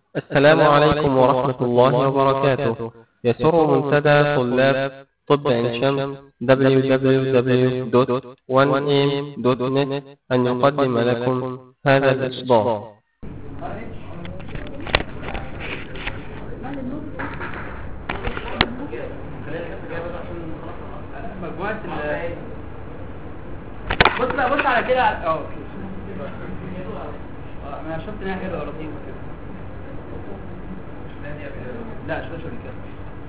السلام عليكم ورحمة الله وبركاته يسر منتدى طلاب طب عين شمس www.1am.net أن يقدم لكم هذا الإصدار مجموعة ال بص بقى بص على كده اه اه انا شفت انها حلوه لطيفه كده لا شويه شويه كده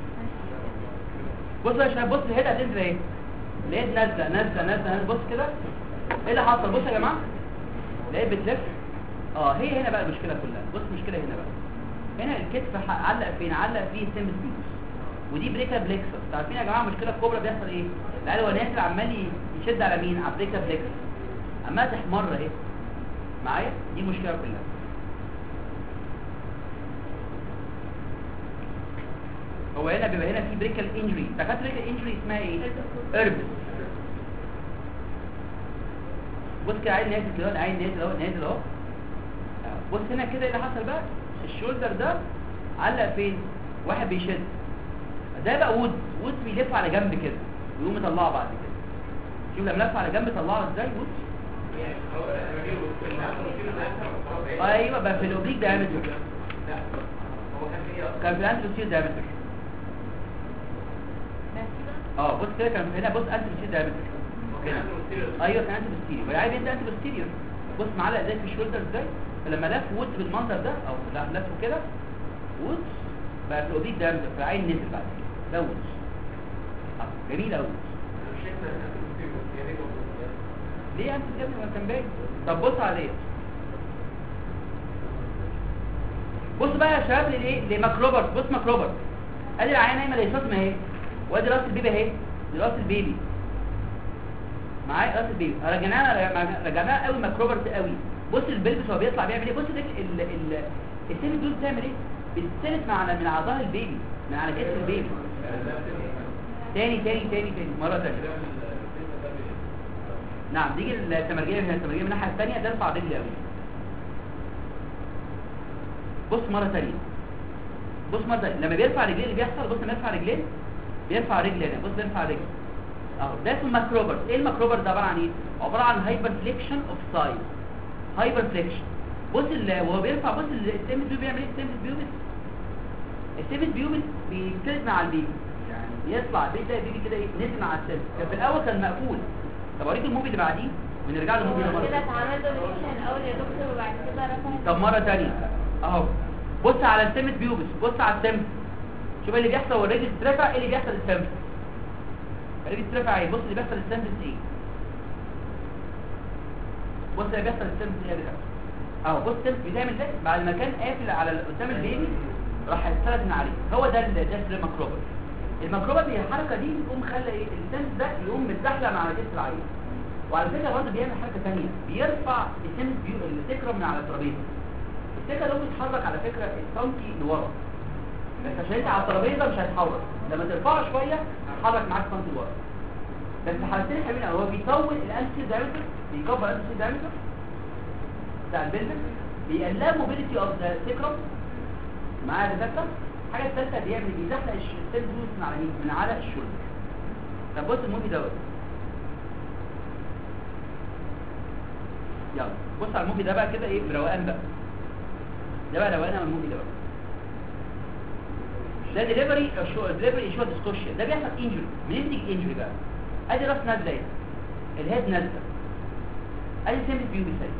بص يا شباب بص الهيد هتنزل ايه الهيد نازله نازله نازله نازله بص كده ايه اللي حصل بص يا جماعه لقيت بتلف اه هي هنا بقى المشكله كلها بص المشكله هنا بقى هنا الكتف ح- علق فين علق فيه سيمس بيوس ودي بريكا بليكسس عارفين يا جماعه المشكله الكبرى بيحصل ايه العيال هو نازل عمال ي- يشد على مين على بريكا بليكسس عمال تحمر اهي معايا دي المشكله كلها هو هنا بيبقى هنا في بريكال انجري دكاتره بريكال انجري اسمها ايه اربس بص كده عين نازل كده عين نازل اهو نازل اهو بص هنا كده ايه اللي حصل بقى الشولدر ده علق فين واحد بيشد ده بقى وود وود بيلف على جنب كده ويقوم يطلعه بعد كده شوف لما لف على جنب طلعه ازاي وود ايوه بقى في الاوبليك دايمتر كان في الانتروسير دايمتر اه بص كده كان هنا بص انتروسير دايمتر كده ايوه كان انتروسير والعيب انت انتروسير بص معلق ازاي في الشولدر ازاي فلما لف وود بالمنظر ده او لا لفه كده وود بقى في الاوبليك دايمتر فالعين نزل بعد كده ده وود آه، جميل قوي ليه انت يا ابني ما كان باين طب بص عليه بص بقى يا شباب لايه لماكروبرت بص ماكروبرت ادي العينه نايمه ليسات ما اهي وادي راس البيبي اهي دي راس البيبي معايا راس البيبي رجعناها رجعناها قوي ماكروبرت قوي بص البلبس هو بيطلع بيعمل ايه بص ال ال ال السن دول بتعمل ايه بتستلت مع من على ظهر البيبي من على كتف البيبي تاني تاني تاني تاني مره ثانيه نعم تيجي التمرجيه من التمرجيه من الناحيه الثانيه ترفع رجلي قوي بص مره ثانيه بص مره ثانيه لما بيرفع رجليه اللي بيحصل بص لما يرفع رجليه بيرفع رجلي هنا بص بيرفع رجلي اهو ده اسمه ماكروبر ايه الماكروبر ده عباره عن ايه عباره عن هايبر فليكشن اوف سايز هايبر فليكشن بص ال- وهو بيرفع بص السيمس بيوبي بيعمل ايه السيمس بيوبي السيمس بيوبي بيتسند مع البيبي يعني يطلع البيبي ده البيبي كده ايه نزل مع السيمس كان في الاول كان مقفول طب اوريك الموفي اللي بعديه ونرجع للموفي ده مره كده تانية. اتعمل له ريفيشن الاول يا دكتور وبعد كده رفعت طب مرة تانية اهو بص على السمت بيوبس بص على السمت شوف إيه اللي بيحصل والرجل تترفع ايه اللي بيحصل للسمت الرجل تترفع ايه بص اللي بيحصل للسمت ايه بص اللي بيحصل للسمت ايه اللي بيحصل اهو بص السمت بيتعمل ازاي بعد ما كان قافل على ال- قدام البيبي راح يتسرد من عليه هو ده ال- ده اسمه الميكروبر الميكروبر هي الحركه دي بتقوم خلى ايه السمت ده يقوم متزحلق مع جسم العيل وعلى فكره برضه بيعمل حركه ثانيه بيرفع السمت بيو السكره من على الترابيزه السكه لو بيتحرك على فكره السنتي لورا بس عشان انت على الترابيزه مش هيتحرك لما ترفعه شويه هيتحرك معاك سنتي لورا بس حالتين حلوين قوي هو بيطول الانتي دايمتر بيكبر الانتي دايمتر بتاع البلفس بيقلل موبيليتي اوف ذا سكرم معايا دكاتره الحاجه الثالثه بيعمل بيزحلق السيل دوز من على مين من على الشولدر طب بص الموفي دوت يلا بص على الموفي ده بقى كده ايه بروقان بقى ده بقى روقان من الموفي ده بقى ده ديليفري شو ديليفري شو ديسكوشيا ده بيحصل انجري منين تيجي انجري بقى ادي راس نازله اهي. الهيد نازله ادي سيمس بيوبي سايد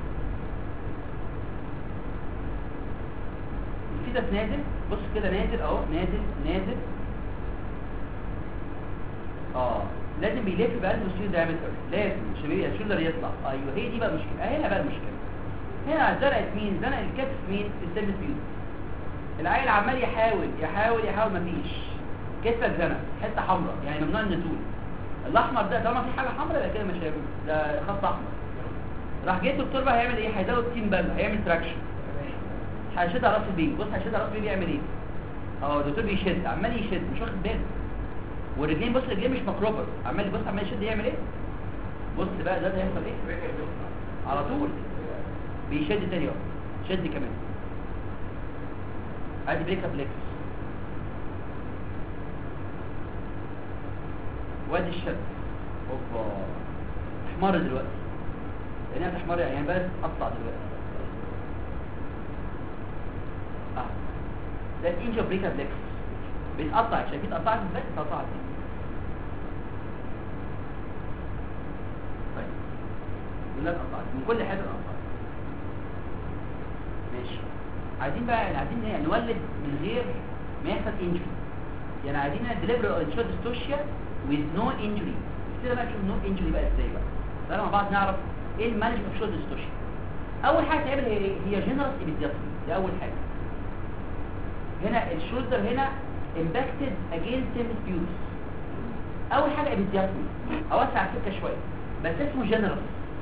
الفيتس نازل بص كده نازل اهو نازل نازل اه لازم بيلف بقلب السيو دايمتر لازم عشان يبقى الشولدر يطلع ايوه هي دي بقى المشكله آه، هنا بقى المشكله هنا زرعت مين زرع الكتف مين السيمس بيوبي العيل عمال يحاول يحاول يحاول مفيش كتفك زنق حته حمراء يعني ممنوع النزول الاحمر ده طالما في حاجه حمراء يبقى كده مش هيعمل ده خط احمر راح جه الدكتور بقى هيعمل ايه هيزود تيم بل هيعمل تراكشن هيشد على راس البيبي بص هيشد على راس البيبي يعمل ايه اه الدكتور بيشد عمال يشد مش واخد باله والرجلين بص الرجلين مش مكروبر عمال يبص عمال يشد يعمل ايه بص بقى ده هيحصل ايه على طول بيشد تاني اهو شد كمان ادي بريكا بليكس وادي الشد اوبا احمر دلوقتي لانها بتحمر يعني بس تقطع دلوقتي اه ده الانجو بريكا بليكس بيتقطع شايفين اتقطعت ازاي اتقطعت طيب كلها اتقطعت من كل حته اتقطعت ماشي عايزين بقى يعني عايزين ايه نولد من غير ما يحصل انجري يعني عايزين ديليفري انشور ديستوشيا with no injury كده بقى نشوف نو انجري بقى ازاي بقى تعالى مع بعض نعرف ايه المانجمنت اوف شورت ديستوشيا اول حاجه تعمل هي ايه هي جنرال ايبيدياتري دي اول حاجه هنا الشولدر هنا impacted against tempus pubis اول حاجه ايبيدياتري اوسع السكه شويه بس اسمه جنرال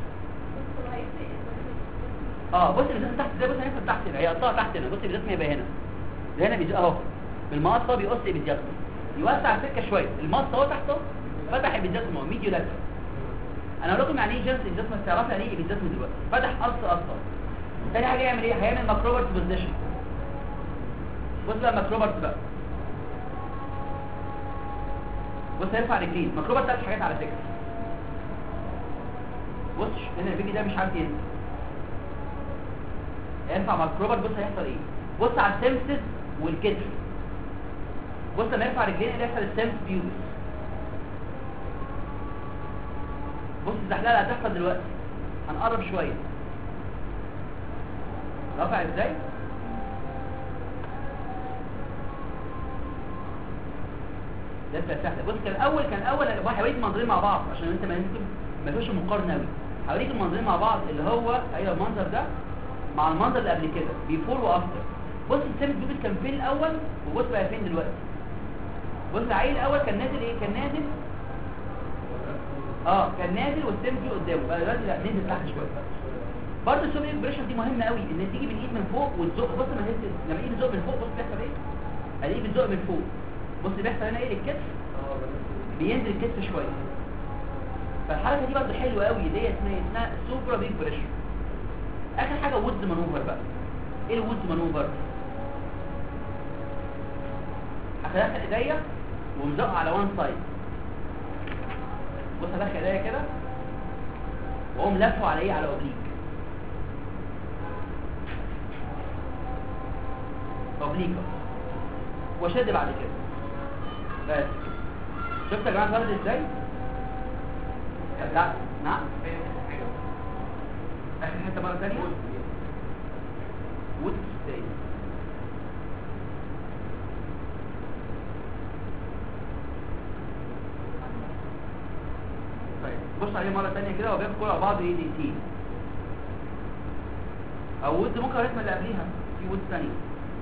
اه بص الازاز تحت زي بص هنا تحت هنا هي قطها تحت هنا بص الازاز ما يبقى هنا ده هنا بيجي اهو بالمقص هو بيقص ايبيدياتري يوسع السكه شويه المقص اهو تحت اهو فتح ايبيدياتري اهو ميديو لاترال انا هقول لكم يعني ايه جنس ايبيدياتري تعرفوا يعني ايه ايبيدياتري دلوقتي فتح قص قص تاني حاجه يعمل ايه هيعمل ماكروبرت بوزيشن بص بقى ماكروبرت بقى بص هيرفع رجلين ماكروبرت ثلاث حاجات على فكره بص هنا الفيديو ده مش عارف ينزل ينفع مع الكروبر بص هيحصل ايه بص على السيمسز والكتف بص لما يرفع رجلين اللي يحصل السيمس بيوز بص الزحلقه اللي هتحصل دلوقتي هنقرب شويه رفع ازاي ده سهل بص كان الاول كان الاول انا هوريك المنظرين مع بعض عشان انت ما يمكن ما فيش مقارنه قوي هوريك المنظرين مع بعض اللي هو ايوه المنظر ده مع المنظر اللي قبل كده بيفور وافتر بص السيمت بيبل كان فين الاول وبص بقى فين دلوقتي بص العيل الاول كان نازل ايه كان نازل اه كان نازل والسيمت دي قدامه بقى دلوقتي لا نزل تحت شويه برضه السوبر بريشر دي مهمه قوي ان تيجي بالايد من فوق وتزق بص لما هي لما الايد تزق من فوق بص بيحصل ايه الايد بتزق من فوق بص بيحصل هنا ايه للكتف بينزل الكتف شويه فالحركه دي برضه حلوه قوي اللي هي اسمها اسمها سوبرا بيج بريشر اخر حاجه وودز مانوفر بقى ايه الوودز مانوفر هدخل ايديا ومزق على وان سايد بص هدخل ايديا كده واقوم لفه على ايه على اوبليك اوبليك واشد بعد كده بس شفت يا جماعه فرد ازاي لا نعم اخر حته مره ثانيه وود ستاي طيب بص عليه مره ثانيه كده وبياخد كل على بعض ايه دقيقتين او وود ممكن الرسمه اللي قبليها في وود ثانيه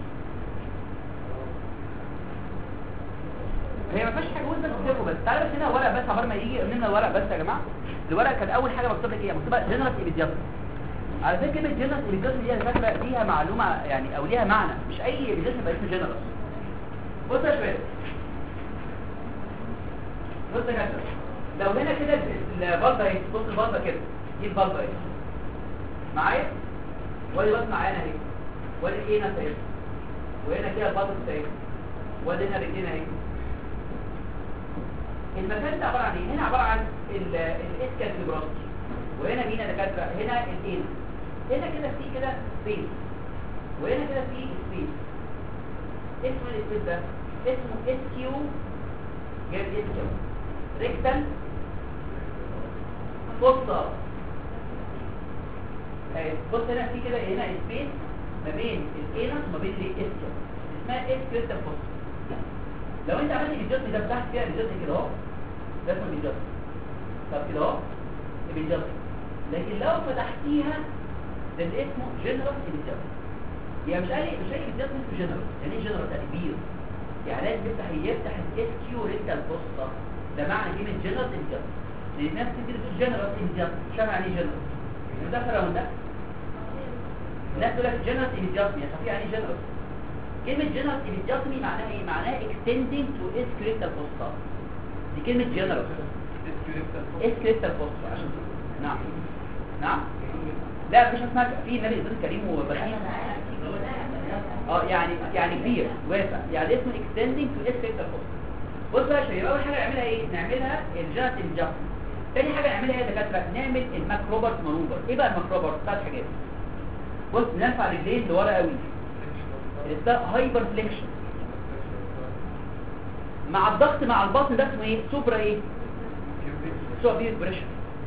هي ما فيهاش حاجه وود بس كتابه بس تعالى بس هنا ورق بس عبال ما يجي قلنا الورق بس يا جماعه الورق كان اول حاجه مكتوب لك ايه مكتوبه جنرال ايبيدياتري على فكره كلمه جنرال ايبيدياتري دي على فكره ليها معلومه يعني او ليها معنى مش اي ايبيدياتري يبقى اسمه جنرال بص يا شباب بص يا جدع لو هنا كده البلبه اهي بص البلبه كده دي البلبه اهي معايا وادي بس معانا اهي وادي ايه اهي وهنا كده البلبه اهي وادي هنا رجلينا اهي المكان ده عباره عن ايه هنا عباره عن الاسكال فيبراستي وهنا مين يا دكاتره هنا الاين هنا كده في كده سبيس وهنا كده في سبيس اسم السبيس ده اسمه اس كيو جاب اس كيو ريكتال فوسطا بص هنا في كده هنا سبيس ما بين الانس وما بين الاس كيو اسمها اس كريستال فوسطا لو انت عملت الجسم ده فتحت فيها الجسم كده اهو ده اسمه الجسم طب كده اهو الجسم لكن لو فتحتيها ده اللي اسمه جنرال الجسم يعني مش اي مش اي الجسم اسمه جنرال يعني ايه جنرال يعني كبير يعني لازم يفتح يفتح الاس كيو ريكتال فوسطا ده معنى كلمه جنرال الجسم لان الناس كتير بتقول جنرال الجسم مش فاهم يعني ايه جنرال ده فرق ده الناس تقول لك جنرال الجسم يعني خفيف يعني ايه جنرال كلمة جنرال ايبيدياتمي معناها ايه؟ معناها extending to S crystal fossa دي كلمة جنرال S crystal fossa عشان نعم نعم لا مش اسمها في النبي الإنسان كريم وبخيل اه يعني يعني كبير واسع يعني اسمه extending to S rectal fossa بص بقى يا شباب اول حاجه نعملها ايه نعملها الجنرال انجاست تاني حاجه نعملها ايه يا دكاتره نعمل الماكروبرت مانوفر ايه بقى الماكروبرت ثلاث حاجات بص نرفع رجلين لورا قوي ده هايبر فليكشن مع الضغط مع البطن ده اسمه ايه سوبرا ايه سوبرا بيوت بريشر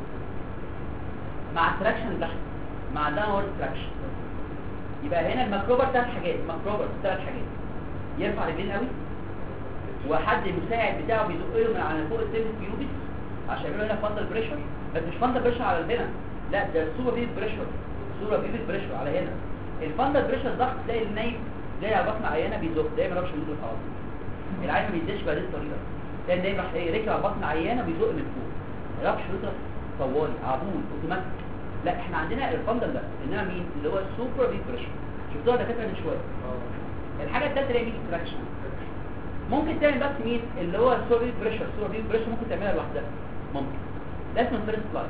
مع التراكشن تحت مع داونورد تراكشن يبقى هنا الماكروبر ثلاث حاجات ماكروبر ثلاث حاجات يرفع رجلين قوي وحد المساعد بتاعه بيزقه من على فوق السيرفس بيوبس عشان يعملوا هنا فاندل بريشر بس مش فاندل بريشر على الهنا لا ده سوبر بيوت بريشر سوبر بيوت بريشر على هنا الفاندل بريشر ضغط تلاقي النايم جاي على بطن عيانه بيزق دايما رابش بيزق خلاص العيان ما بيديش بهذه الطريقه تلاقي النايم راح ايه ركب على بطن عيانه بيزق من فوق رابش بيزق طوالي عبود اوتوماتيك لا احنا عندنا الفاندل ده انما مين اللي هو السوبر بيوت بريشر شفتوها دكاتره من شويه الحاجه الثالثه اللي هي مين تراكشن ممكن تعمل بس مين اللي هو السوري بريشر سوري بريشر ممكن تعملها لوحدها ممكن ده اسمه الفيرست لاين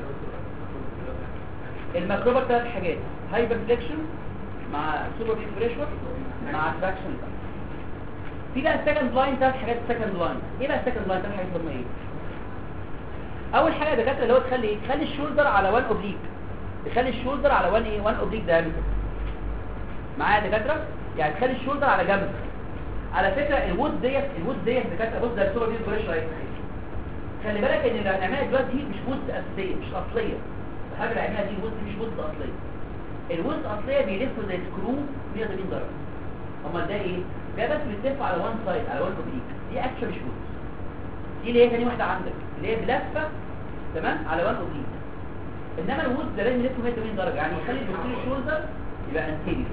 الماكروبر ثلاث حاجات هايبر فليكشن مع سوبر بيك بريشر مع تراكشن في بقى السكند لاين ثلاث حاجات السكند لاين ايه بقى السكند لاين ثلاث حاجات هم ايه اول حاجه يا دكاتره اللي هو تخلي ايه تخلي الشولدر على 1 اوبليك تخلي الشولدر على 1 ايه 1 اوبليك دايمتر معايا يا دكاتره يعني تخلي الشولدر على جنب على فكرة الوود ديت الوود ديت دكاتره بص ده الصوره دي بريشر اهي خلي بالك ان اللي هنعملها دلوقتي دي مش وود اساسيه مش اصليه الحاجه اللي هنعملها دي وود مش وود اصليه الوود اصليه بيلفوا زي سكرو 180 درجه امال ده ايه ده بس بيتلف على وان سايد على وان اوبليك دي اكشن مش وود دي اللي هي تاني واحده عندك اللي هي بلفه تمام على وان اوبليك انما الوود ده لازم يلف 180 درجه يعني يخلي البوستيريور شولدر يبقى انتيريور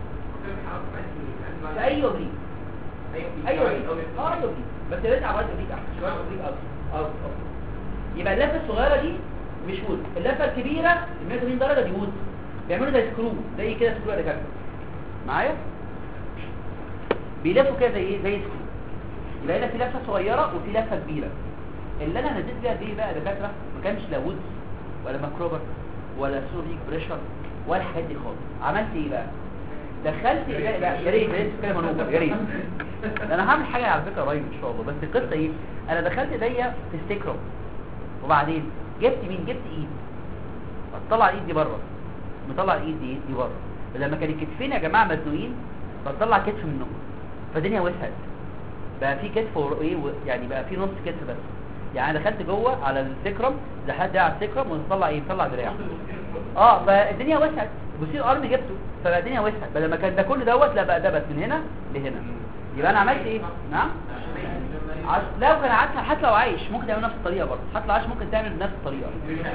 في اي اوبليك ايوه اه ايوه بس يا ريت عملت دي احسن شويه دي او او يبقى اللفه الصغيره دي مش وود اللفه الكبيره ال 180 درجه دي وود بيعملوا زي سكرو زي كده سكرو يا دكاتره معايا بيلفوا كده زي ايه زي سكرو يبقى هنا في لفه صغيره وفي لفه كبيره اللي انا نزلت بيها دي بقى يا دكاتره ما كانش لا وود ولا ماكروبر ولا سوري بريشر ولا الحاجات دي خالص عملت ايه بقى دخلت لا يا ريت يا ريت تتكلم عن يا ريت ده انا هعمل حاجه على فكره قريب ان شاء الله بس القصه ايه انا دخلت ايديا في السكرم وبعدين جبت مين جبت ايد بطلع الايد دي بره مطلع الايد دي دي بره لما كان الكتفين يا جماعه مزنوقين بطلع كتف منهم فالدنيا وسعت بقى في كتف ور- ايه و- يعني بقى في نص كتف بس يعني انا دخلت جوه على السكرم دخلت ده على السكرم ونطلع ايه نطلع دراع اه فالدنيا وسعت بصير ارم جبته فبقى الدنيا وسعت بدل ما كان ده كل دوت لا بقى ده بس من هنا لهنا يبقى انا عملت ايه نعم عش... لو كان عايش حتى لو عايش ممكن تعمل نفس الطريقه برضه حتى لو عايش ممكن تعمل بنفس الطريقه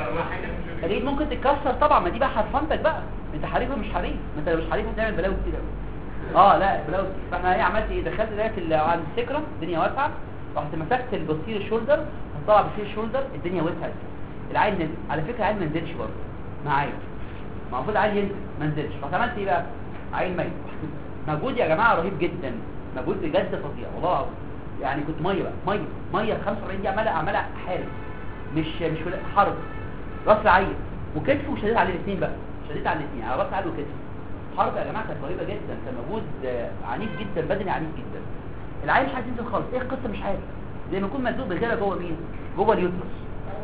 الايد ممكن تتكسر طبعا ما دي بقى حرفنتك بقى انت حريف ولا مش حريف ما انت لو مش حريف هتعمل بلاوي كتير قوي اه لا بلاوي كتير فاحنا ايه عملت ايه دخلت دلوقتي ال- عند السكره الدنيا واسعه رحت مسكت البوستير شولدر هطلع بوستير شولدر الدنيا وسعت العين نزل على فكره العين ما نزلش برضه معايا ما المفروض العين ينزل ما نزلش رحت عملت ايه بقى عين ميت مجهود يا جماعه رهيب جدا مجهود بجد فظيع والله العظيم يعني كنت ميه بقى ميه ميه 45 دي عماله عماله حارب مش مش ولا- حرب راس العين وكتف وشديت على الاثنين بقى شديت على الاثنين على راس العين وكتف حرب يا جماعه كانت رهيبه جدا كان مجهود آه، عنيف جدا بدني عنيف جدا العين مش عايز ينزل خالص ايه القصه مش عارف زي ما يكون مزوق بغيره جوه مين جوه اليوترس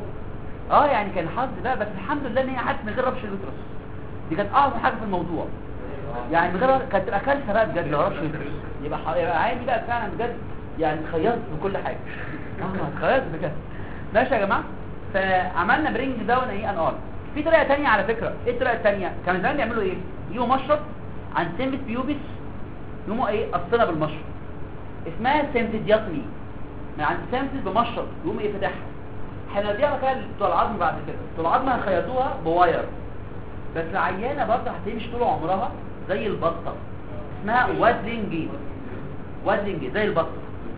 اه يعني كان حظ بقى بس الحمد لله ان هي عادت من غير ربش اليوترس دي كانت اعظم حاجه في الموضوع يعني من غير كانت تبقى كارثه بقى بجد لو ربش اليوترس يبقى ح- يبقى عادي بقى فعلا بجد يعني اتخيرت بكل حاجه اه اتخيرت بجد ماشي يا جماعه فعملنا برينج داون ايه ان ار في طريقه ثانيه على فكره ايه الطريقه الثانيه كانوا زمان بيعملوا ايه يجيبوا مشرط عن سمة بيوبس يقوموا ايه قصنا بالمشرط اسمها سيمفيدياتمي من عند سيمفيد بمشرط يقوم ايه فاتحها احنا دي كده بتوع العظم بعد كده بتوع العظم هيخيطوها بواير بس العيانه برضه هتمشي طول عمرها زي البطه اسمها وادلينج وادلينج زي البطه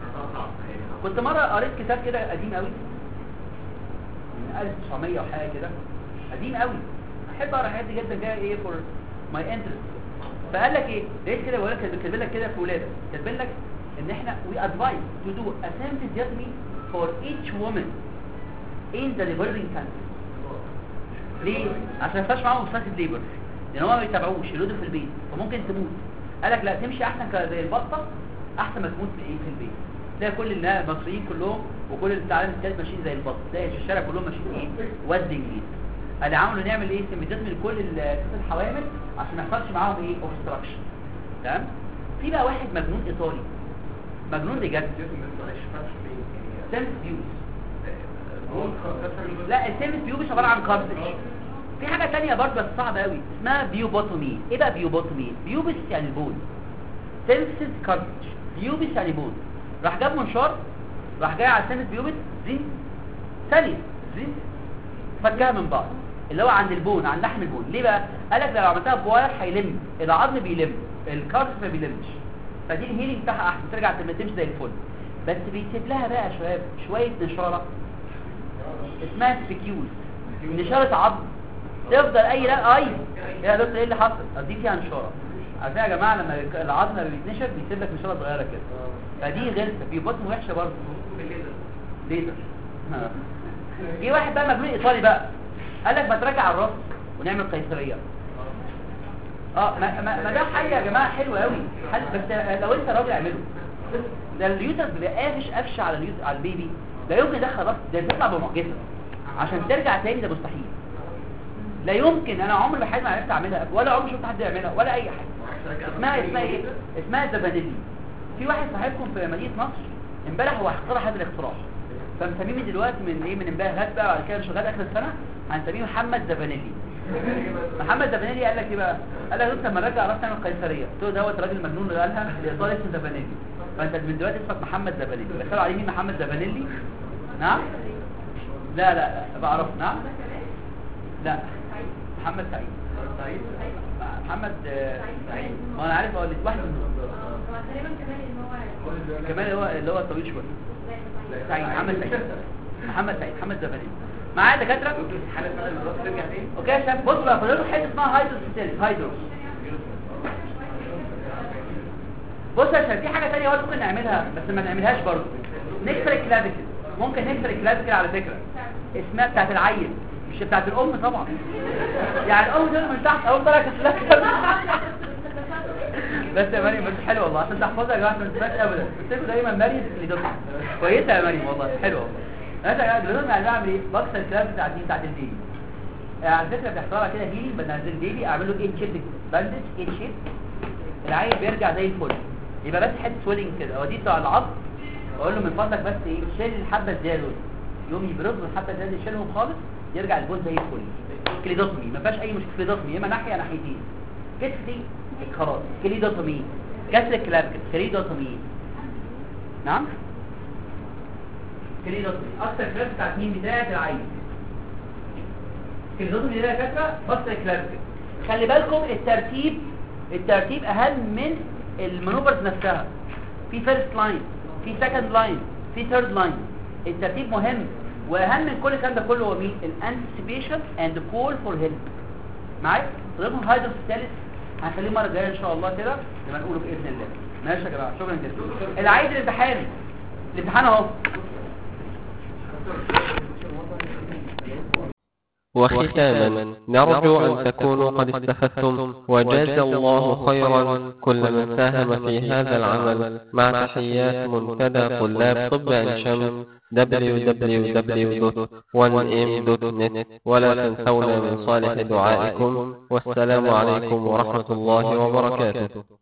كنت مره قريت كتاب كده قديم قوي من 1900 وحاجه كده قديم قوي احب اقرا الحاجات دي جدا جايه ايه فور ماي انترست فقال لك ايه لقيت كده بقول لك كاتب لك كده في ولاده كاتب لك ان احنا وي ادفايس تو دو اسامبتيزياتمي فور ايتش وومن in the liberating country ليه؟ عشان ما ينفعش معاهم مستشفى ليبر لان هم ما بيتابعوش يولدوا في البيت فممكن تموت قال لك لا تمشي احسن ك- زي البطه احسن ما تموت في ايه في البيت تلاقي كل النا- المصريين كلهم وكل العالم الثالث ماشيين زي البط تلاقي في الشارع كلهم ماشيين ايه واد انجليز اللي عملوا نعمل ايه سيميتيزم لكل ال- الست الحوامل عشان ما يحصلش معاهم ايه اوبستراكشن تمام في بقى واحد مجنون ايطالي مجنون بجد سيمس بيوز لا السيمس بيوز عباره عن كارتج في حاجه تانية برضه بس صعبه قوي اسمها بيوبوتومي ايه بقى بيوبوتومي بيوبس يعني البول سيمسز كارتج بيوبس يعني بول راح جاب منشار راح جاي على سيمس بيوبس زين ثانيه زين فكها من بعض اللي هو عند البون عند لحم البون ليه بقى قال لك لو عملتها بواير هيلم العظم بيلم الكارت ما بيلمش فدي الهيلينج بتاعها احسن ترجع تمشي زي الفل بس بيسيب لها بقى يا شباب شويه نشاره اسمها سبيكيوز نشاره عظم تفضل اي لا اي يا دكتور ايه اللي حصل دي فيها نشاره عارفين يا جماعه لما العظم بيتنشف بيسيب لك نشاره صغيره كده فدي غلسه بيبطن وحشه برضه ليزر جه واحد بقى مجنون ايطالي بقى قال لك ما تراجع الراس ونعمل قيصريه اه ما, ما, ما ده حل يا جماعه حلو قوي حل بس لو انت راجل اعمله ده اليوتر بيبقى قافش قفش على اليوتر على البيبي لا يمكن ده خلاص ده بيطلع بمعجزه عشان ترجع تاني ده مستحيل لا يمكن انا عمري ما حد ما عرفت اعملها ولا عمري شفت حد يعملها ولا اي حاجه اسمها اسمها ايه اسمها زبانيلي في واحد صاحبكم في مدينه نصر امبارح هو اخترع هذا الاختراع فمسميه دلوقتي من ايه من امبارح لغايه بقى بعد كده شغال اخر السنه هنسميه محمد زبانيلي محمد زبانيلي قال لك ايه بقى قال لك لما رجع راس تعمل قيصريه قلت له دوت راجل مجنون اللي قالها الايطالي اسمه زبانيلي فانت من دلوقتي اسمك محمد زبانيلي دخلوا عليه مين محمد زبانيلي نعم لا لا لا بعرف نعم لا محمد سعيد محمد آه، سعيد ما انا عارف هو اللي واحد منهم كمان هو اللي هو طويل شويه سعيد محمد سعيد محمد سعيد محمد زباني معايا دكاتره اوكي يا شباب بصوا بقى فاضل حته اسمها هايدروس هايدروس بص يا شباب في حاجه ثانيه برضه ممكن نعملها بس ما نعملهاش برضه نكسر الكلافيكل ممكن نكسر الكلافيكل على فكره اسمها بتاعت العيل مش بتاعت الام طبعا يعني الام دول من تحت اول طلع كسلها بس يا مريم بس حلو والله عشان تحفظها يا جماعه ما تنساش ابدا اكتبوا دايما مريم لدكتور كويسه يا مريم والله حلوه انا يا جماعه دلوقتي انا بعمل ايه بكسر الكلاب بتاعت دي بتاعت البيبي على فكره بيحصل لها كده هيلينج بنزل البيبي اعمل له ايه شيب باندج ايه شيب العيل بيرجع زي الفل يبقى بس حته سويلنج كده اوديه بتاع العظم واقول له من فضلك بس ايه شيل الحبه الزياده دول يقوم يبرزوا الحبه الزياده دي يشيلهم خالص يرجع البول زي الفل كليدوتومي ما فيهاش اي مشكله كليدوتومي يا اما ناحيه يا ناحيتين كتفي خلاص كليدوتومي كسر الكلابكل كليدوتومي نعم كليدوتومي اكتر كلاب بتاعت مين بتاعت العين كليدوتومي ده كسره بص الكلابكل خلي بالكم الترتيب الترتيب اهم من المانوفرز نفسها في فيرست لاين في سكند لاين في ثيرد لاين الترتيب مهم واهم من كل الكلام ده كله هو مين الانتسيبيشن اند كول فور هيلب معايا ضربهم الهايدروس الثالث هنخليه المره الجايه ان شاء الله كده لما نقوله باذن الله ماشي يا جماعه شكرا جدا اللي عايز الامتحان الامتحان اهو وختاما نرجو أن تكونوا قد استفدتم وجاز الله خيرا كل من ساهم في هذا العمل مع تحيات منتدى طلاب طب عين شمس www.1m.net ولا تنسونا من صالح دعائكم والسلام عليكم ورحمة الله وبركاته